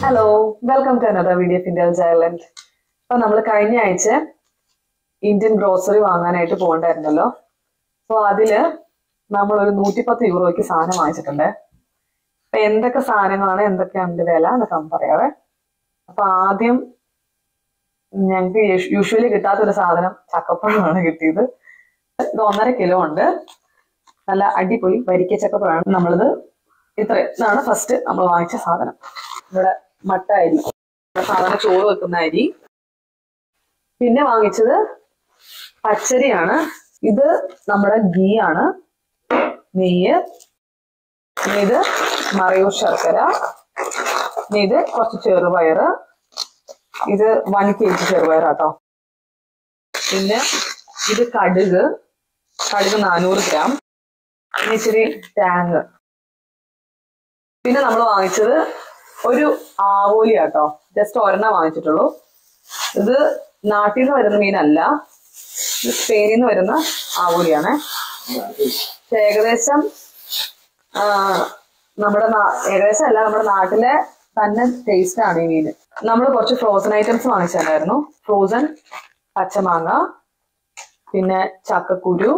hello welcome to another video ഫിൻഡൽസ് island അപ്പൊ നമ്മൾ കഴിഞ്ഞ ആഴ്ച ഇന്ത്യൻ ഗ്രോസറി വാങ്ങാനായിട്ട് പോകണ്ടായിരുന്നല്ലോ അപ്പൊ അതില് നമ്മൾ ഒരു നൂറ്റിപ്പത്ത് യൂറോയ്ക്ക് സാധനം വാങ്ങിച്ചിട്ടുണ്ട് അപ്പൊ എന്തൊക്കെ സാധനങ്ങളാണ് എന്തൊക്കെയാണ് വില എന്നൊക്കെ നമുക്ക് പറയാവേ അപ്പൊ ആദ്യം ഞങ്ങൾക്ക് യൂഷ്വലി കിട്ടാത്തൊരു സാധനം ചക്കപ്പഴമാണ് കിട്ടിയത് ഇത് ഒന്നര കിലോ ഉണ്ട് നല്ല അടിപൊളി വരിക്ക ചക്കപ്പഴമാണ് നമ്മളിത് ഇത്ര ഇതാണ് ഫസ്റ്റ് നമ്മൾ വാങ്ങിച്ച സാധനം ഇവിടെ മട്ട അരി ഇവിടെ സാധാരണ ചോറ് വെക്കുന്ന അരി പിന്നെ വാങ്ങിച്ചത് പച്ചരിയാണ് ഇത് നമ്മുടെ ഗീ ആണ് നെയ്യ് പിന്നെ ഇത് മറയൂർ ശർക്കര പിന്നെ ഇത് കുറച്ച് ചെറുപയറ് ഇത് വൺ കെ ജി ചെറുപയറാട്ടോ പിന്നെ ഇത് കടുക് കടുക് നാനൂറ് ഗ്രാം പിന്നെ ഇച്ചിരി ടാങ് പിന്നെ നമ്മൾ വാങ്ങിച്ചത് ഒരു ആവോലി ആട്ടോ ജസ്റ്റ് ഒരെണ്ണം വാങ്ങിച്ചിട്ടുള്ളൂ ഇത് നാട്ടിൽ നിന്ന് വരുന്ന മീനല്ല ഇത് സ്പെയിനിൽ നിന്ന് വരുന്ന ആവോലിയാണ് ഏകദേശം ആ, നമ്മുടെ നാ- ഏകദേശം അല്ല നമ്മുടെ നാട്ടിലെ തന്നെ ടേസ്റ്റ് ആണ് ഈ മീന് നമ്മൾ കുറച്ച് ഫ്രോസൺ ഐറ്റംസ് വാങ്ങിച്ചിട്ടുണ്ടായിരുന്നു ഫ്രോസൺ പച്ചമാങ്ങ പിന്നെ ചക്കക്കുരു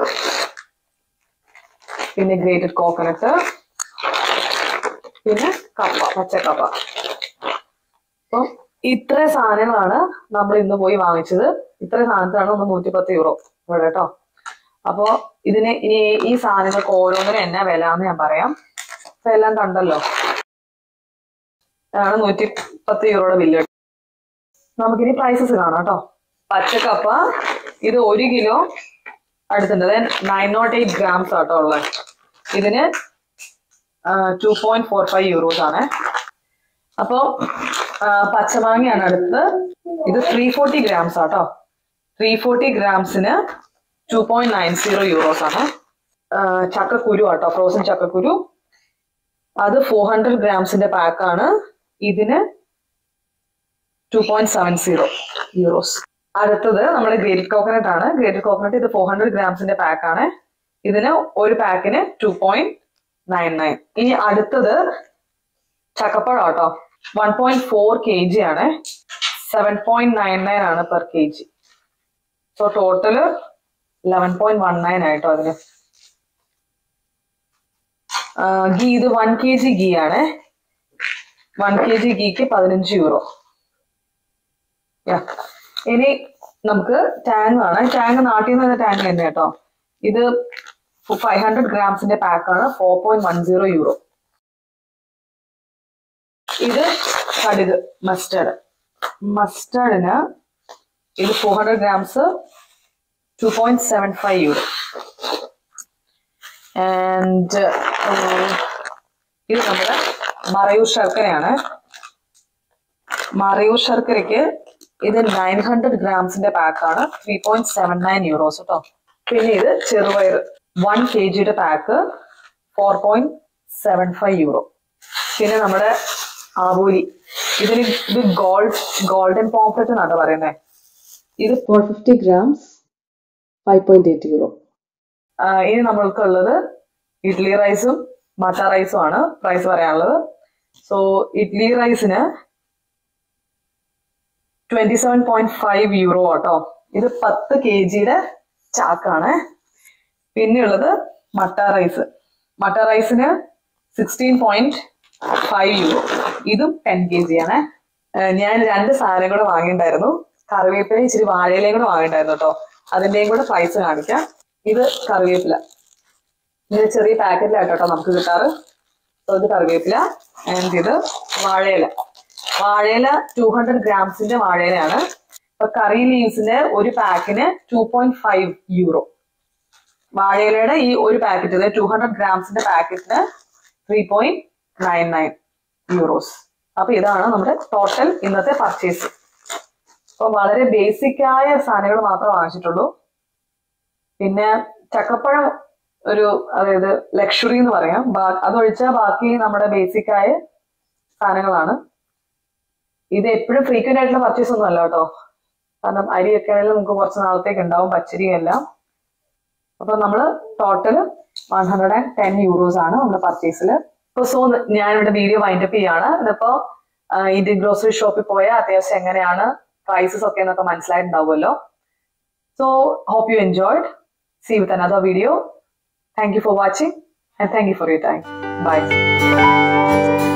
പിന്നെ ഗ്രേറ്റഡ് കോക്കനട്ട് പിന്നെ കപ്പ പച്ചക്കപ്പ അപ്പം ഇത്ര സാധനങ്ങളാണ് നമ്മൾ ഇന്ന് പോയി വാങ്ങിച്ചത് ഇത്ര സാധനത്തിനാണ് ഒന്ന് നൂറ്റിപ്പത്ത് യൂറോ ഇവിടെ കേട്ടോ അപ്പോ ഇതിന് ഇനി ഈ സാധനങ്ങൾക്ക് ഓരോന്നിനും എന്നാ വില എന്ന് ഞാൻ പറയാം അപ്പൊ എല്ലാം കണ്ടല്ലോ ഇതാണ് നൂറ്റി പത്ത് യൂറോയുടെ ബില്ല് നമുക്കിനി പ്രൈസസ് കാണാം കേട്ടോ പച്ചക്കപ്പ ഇത് ഒരു കിലോ അടുത്തുണ്ട് നയൻ നോട്ട് എയ്റ്റ് ഗ്രാംസ് ആട്ടോ ഉള്ളത് ഇതിന് two point four five euros ആണ് അപ്പോ ആ, പച്ചമാങ്ങയാണ് അടുത്ത് ഇത് ത്രീ ഫോർട്ടി ഗ്രാംസ് ആട്ടോ ത്രീ ഫോർട്ടി ഗ്രാംസിന് two point nine zero euros ആണ് ആ, ചക്കക്കുരു ആട്ടോ ഫ്രോസൺ ചക്കക്കുരു അത് ഫോർ ഹൺഡ്രഡ് ഗ്രാംസിന്റെ പാക്കാണ് ഇതിന് two point seven zero euros അടുത്തത് നമ്മുടെ ഗ്രേറ്റഡ് കോക്കനട്ട് ആണ് ഗ്രേറ്റഡ് കോക്കനട്ട് ഇത് ഫോർ ഹൺഡ്രഡ് ഗ്രാംസിന്റെ പാക്കാണ് ഇതിന് ഒരു പാക്കിന് ടു പോയിന്റ് നയൻ നയൻ ഇനി അടുത്തത് ചക്കപ്പഴം കേട്ടോ one point four K G ആണ് സെവൻ പോയിന്റ് നയൻ നയൻ ആണ് per K G so total eleven point one nine ആയിട്ടോ അതിന് ഗീ ഇത് വൺ കെ ജി ഗീ ആണ് വൺ കെ ജി ഗീക്ക് പതിനഞ്ച് യൂറോ ഇനി നമുക്ക് ടാങ്ക് ആണ് ടാങ്ക് നാട്ടിൽ നിന്ന് വരുന്ന ടാങ്ക് തന്നെ കേട്ടോ ഇത് ഫൈവ് ഹൺഡ്രഡ് ഗ്രാംസിന്റെ പാക്കാണ് four point one zero euro ഇത് കടുക് മസ്റ്റർഡ് മസ്റ്റർഡിന് ഇത് four hundred grams two point seven five euro and ഇത് നമ്മുടെ മറയൂർ ശർക്കരയാണ് മറയൂർ ശർക്കരയ്ക്ക് ഇത് നയൻ ഹൺഡ്രഡ് ഗ്രാംസിന്റെ പാക്കാണ് three point seven nine euros കേട്ടോ പിന്നെ ഇത് ചെറുപയർ വൺ കെ ജിയുടെ pack four point seven five euro പിന്നെ നമ്മുടെ ആവൂലി ഇതിന് ഇത് ഗോൾഡ് ഗോൾഡൻ പോംപ്ലെറ്റ് എന്നാണ് പറയുന്നത് ഇത് four fifty grams five point eight euro ആ, ഇനി നമ്മൾക്കുള്ളത് ഇഡ്ലി റൈസും മട്ട റൈസും ആണ് പ്രൈസ് പറയാനുള്ളത് സോ ഇഡ്ലി റൈസിന് twenty seven point five euro ആട്ടോ ഇത് പത്ത് കെ ജിയുടെ ചാക്കാണ് പിന്നെയുള്ളത് മട്ട റൈസ് മട്ട റൈസിന് സിക്സ്റ്റീൻ പോയിന്റ് ഫൈവ് യൂറോ ഇതും ടെൻ കെ ജി ആണ് ഏഹ് ഞാൻ രണ്ട് സാധനം കൂടെ വാങ്ങിയിട്ടുണ്ടായിരുന്നു കറിവേപ്പില ഇച്ചിരി വാഴയിലയും കൂടെ വാങ്ങിയിട്ടുണ്ടായിരുന്നു കേട്ടോ അതിന്റെയും കൂടെ പ്രൈസ് കാണിക്കാം ഇത് കറിവേപ്പില ഇത് ചെറിയ പാക്കറ്റിലാട്ടോ നമുക്ക് കിട്ടാറ് So ഇത് കറിവേപ്പില ആൻഡ് ഇത് വാഴയില വാഴയില ടു ഹൺഡ്രഡ് ഗ്രാംസിന്റെ വാഴയിലയാണ് ഇപ്പൊ കറി ലീവ്സിന്റെ ഒരു പാക്കിന് ടു പോയിന്റ് ഫൈവ് യൂറോ വാഴയിലയുടെ ഈ ഒരു പാക്കറ്റ് ടു ഹൺഡ്രഡ് ഗ്രാംസിന്റെ പാക്കറ്റിന് three point nine nine euros അപ്പൊ ഇതാണ് നമ്മുടെ ടോട്ടൽ ഇന്നത്തെ പർച്ചേസ് അപ്പൊ വളരെ ബേസിക് ആയ സാധനങ്ങൾ മാത്രമേ വാങ്ങിച്ചിട്ടുള്ളൂ പിന്നെ ചക്കപ്പഴം ഒരു അതായത് ലക്ഷറി എന്ന് പറയാം ബാ- അതൊഴിച്ചാൽ ബാക്കി നമ്മുടെ ബേസിക് ആയ സാധനങ്ങളാണ് ഇത് എപ്പോഴും ഫ്രീക്വന്റ് ആയിട്ടുള്ള പർച്ചേസ് ഒന്നും അല്ല കേട്ടോ കാരണം അരിയൊക്കെ ആണെങ്കിലും നമുക്ക് കുറച്ച് നാളത്തേക്ക് ഉണ്ടാവും പച്ചരിയും എല്ലാം അപ്പൊ നമ്മള് total one hundred and ten euros ആണ് നമ്മുടെ പർച്ചേസിൽ ഇപ്പൊ സോ ഞാനിവിടെ വീഡിയോ വൈൻഡപ്പ് ചെയ്യാണ് ഇതിപ്പോ ഇന്ത്യൻ ഗ്രോസറി ഷോപ്പിൽ പോയാൽ അത്യാവശ്യം എങ്ങനെയാണ് പ്രൈസസ് ഒക്കെ എന്നൊക്കെ മനസ്സിലായിട്ടുണ്ടാവുമല്ലോ so hope you enjoyed see with another video thank you for watching and thank you for you time by